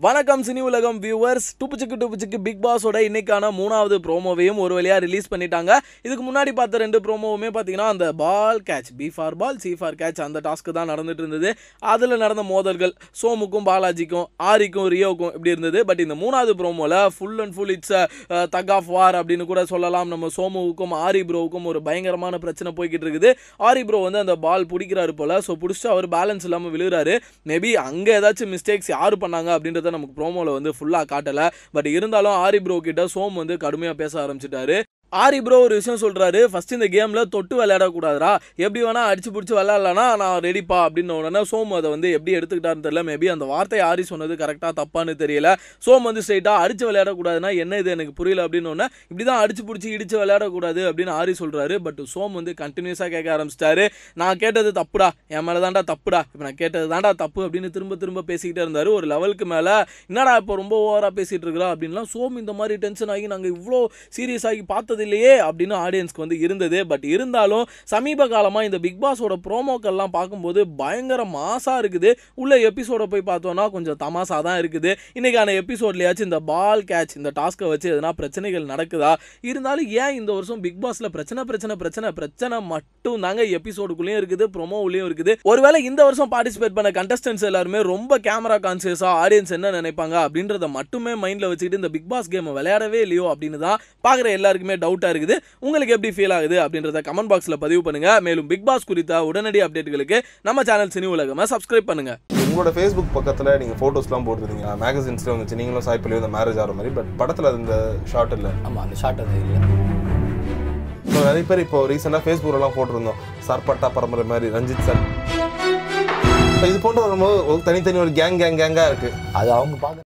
வணக்கம் சினி உலகம் viewers டுப்புச்சுக்கு டுப்புச்சுக்கு big பாஸோட இன்னைக்கான மூணாவது ப்ரோமோவையும் ஒரு வழியாக ரிலீஸ் பண்ணிட்டாங்க இதுக்கு முன்னாடி பார்த்த ரெண்டு ப்ரோமோவுமே பார்த்தீங்கன்னா அந்த ball catch B for ball C for catch அந்த டாஸ்க்கு தான் நடந்துட்டு இருந்தது அதில் நடந்த மோதல்கள் சோமுக்கும் பாலாஜிக்கும் ஆரிக்கும் ரியோக்கும் இப்படி இருந்தது பட் இந்த மூணாவது ப்ரோமோவில் pull and pull it's tug of war அப்படின்னு கூட சொல்லலாம் நம்ம சோமுவுக்கும் ஆரி ப்ரோவுக்கும் ஒரு பயங்கரமான பிரச்சனை போய்கிட்டு இருக்குது ஆரி ப்ரோ வந்து அந்த பால் பிடிக்கிறாரு போல ஸோ பிடிச்சிட்டு அவர் பேலன்ஸ் இல்லாமல் விழுகிறாரு மேபி அங்கே ஏதாச்சும் மிஸ்டேக்ஸ் யார் பண்ணாங்க அப்படின்றத நமக்கு ப்ரோமோவில் வந்து ஃபுல்லாக காட்டலை பட் இருந்தாலும் ஆரி ப்ரோ கிட்ட சோம் வந்து கடுமையாக பேச ஆரம்பிச்சிட்டாரு ஆரி ப்ரோ ஒரு விஷயம் சொல்கிறாரு ஃபர்ஸ்ட் இந்த கேமில் தொட்டு விளையாடக்கூடாதுரா எப்படி வேணா அடிச்சு பிடிச்சி விளையாடலான்னா நான் ரெடிப்பா அப்படின்னு உடனே சோம் அதை வந்து எப்படி எடுத்துக்கிட்டாருன்னு தெரியல மேபி அந்த வார்த்தை ஆரி சொன்னது கரெக்டாக தப்பான்னு தெரியல சோம் வந்து ஸ்ட்ரைட்டாக அடிச்சு விளையாடக்கூடாதுன்னா என்ன இது எனக்கு புரியல அப்படின்னு ஒன்று இப்படி தான் அடிச்சு பிடிச்சி இடிச்சு விளையாடக்கூடாது அப்படின்னு ஆரி சொல்கிறாரு பட் சோம் வந்து கண்டினியூஸாக கேட்க ஆரம்பிச்சிட்டாரு நான் கேட்டது தப்புடா என் மேலே தான்டா தப்புடா இப்போ நான் கேட்டது தான்டா தப்பு அப்படின்னு திரும்ப திரும்ப பேசிக்கிட்டே இருந்தார் ஒரு லெவலுக்கு மேலே என்னடா இப்போ ரொம்ப ஓவராக பேசிகிட்டு இருக்கிறா அப்படின்லாம் சோம் இந்த மாதிரி டென்ஷன் ஆகி நாங்கள் இவ்வளோ சீரியஸ் ஆகி பார்த்தது இல்லையே அப்படின்னு ஆடியன்ஸ்க்கு வந்து இருந்தது பட் இருந்தாலும் சமீப காலமாக இந்த பிக் பாஸோட ப்ரோமோக்கள்லாம் பார்க்கும்போது பயங்கர மாசாக இருக்குது உள்ள எபிசோட போய் பார்த்தோன்னா கொஞ்சம் தமாசா தான் இருக்குது இன்னைக்கான எபிசோட்லயாச்சும் இந்த பால் கேட்ச் இந்த டாஸ்க்கை வச்சு எதனா பிரச்சனைகள் நடக்குதா இருந்தாலும் ஏன் இந்த வருஷம் பிக் பாஸ்ல பிரச்சனை பிரச்சனை பிரச்சனை பிரச்சனை மட்டும் தாங்க எபிசோடுக்குள்ளேயும் இருக்குது ப்ரோமோவுலையும் இருக்குது ஒருவேளை இந்த வருஷம் பார்ட்டிசிபேட் பண்ண கண்டஸ்டன்ஸ் எல்லாருமே ரொம்ப கேமரா கான்சியஸா ஆடியன்ஸ் என்ன நினைப்பாங்க அப்படின்றத மட்டுமே மைண்ட்ல வச்சுக்கிட்டு இந்த பிக் பாஸ் கேம் விளையாடவே இல்லையோ அப்படின்னு தான் பார்க்குற எல்லாருக்குமே டவுட்டா இருக்குது உங்களுக்கு எப்படி ஃபீல் ஆகுது அப்படின்றத கமெண்ட் பாக்ஸ்ல பதிவு பண்ணுங்க மேலும் பிக் பாஸ் குறித்த உடனடி அப்டேட்களுக்கு நம்ம சேனல் சினி உலகமா சப்ஸ்கிரைப் பண்ணுங்க உங்களோட ஃபேஸ்புக் பக்கத்தில் நீங்கள் ஃபோட்டோஸ்லாம் போட்டுருந்தீங்க மேகசின்ஸில் வந்துச்சு நீங்களும் சாய்ப்பிலையும் இந்த மேரேஜ் ஆகிற மாதிரி பட் படத்தில் அது இந்த ஷார்ட் இல்லை ஆமாம் அந்த ஷார்ட் அது இல்லை இப்போ நிறைய பேர் இப்போ ரீசெண்டாக ஃபேஸ்புக்கிலலாம் போட்டிருந்தோம் சர்பட்டா பரம்பரை மாதிரி ரஞ்சித் சார் இப்போ இது போன்ற வரும்போது ஒரு தனித்தனி ஒரு கேங் கேங் கேங்காக இருக்குது அது அவங்க பார்க்க